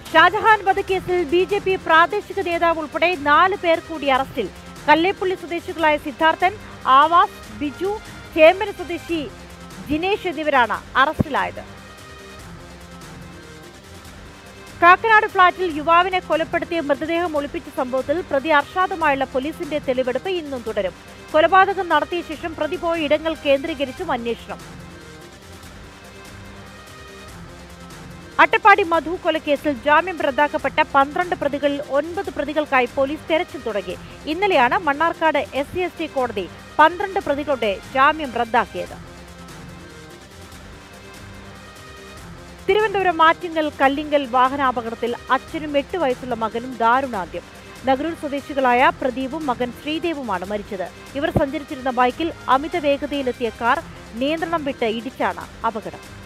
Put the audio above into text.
ഷാജഹാൻ വധക്കേസിൽ B J P പ്രാദേശിക നേതാവ് ഉൾപ്പെടെ നാല് പേർ കൂടി അറസ്റ്റിൽ കല്ലേപ്പള്ളി സ്വദേശികളായ സിദ്ധാർത്ഥൻ ആവാസ് ബിജു ചേമ്പന സ്വദേശി ജിനേഷ് എന്നിവരാണ് അറസ്റ്റിലായത് കാക്കനാട് ഫ്ളാറ്റിൽ യുവാവിനെ കൊലപ്പെടുത്തിയ മൃതദേഹം ഒളിപ്പിച്ച സംഭവത്തിൽ പ്രതി അർഷാദുമായുള്ള പോലീസിന്റെ തെളിവെടുപ്പ് ഇന്നും തുടരും കൊലപാതകം നടത്തിയ ശേഷം പ്രതി പോയ ഇടങ്ങൾ കേന്ദ്രീകരിച്ചും അന്വേഷണം അട്ടപ്പാടി മധു കൊലക്കേസിൽ ജാമ്യം റദ്ദാക്കപ്പെട്ട പന്ത്രണ്ട് പ്രതികളിൽ ഒൻപത് പ്രതികൾക്കായി പോലീസ് തെരച്ചിൽ തുടങ്ങി ഇന്നലെയാണ് Mannarkkad S C S T കോടതി പന്ത്രണ്ട് പ്രതികളുടെ ജാമ്യം റദ്ദാക്കിയത് തിരുവനന്തപുരം മാറ്റിങ്ങൽ കല്ലിങ്കൽ വാഹനാപകടത്തിൽ അച്ഛനും എട്ട് വയസ്സുള്ള മകനും ദാരുണാന്ത്യം നഗരൂർ സ്വദേശികളായ പ്രദീപും മകൻ ശ്രീദേവുമാണ് മരിച്ചത് ഇവർ സഞ്ചരിച്ചിരുന്ന ബൈക്കിൽ അമിത വേഗതയിലെത്തിയ കാർ നിയന്ത്രണം വിട്ട് ഇടിച്ചാണ് അപകടം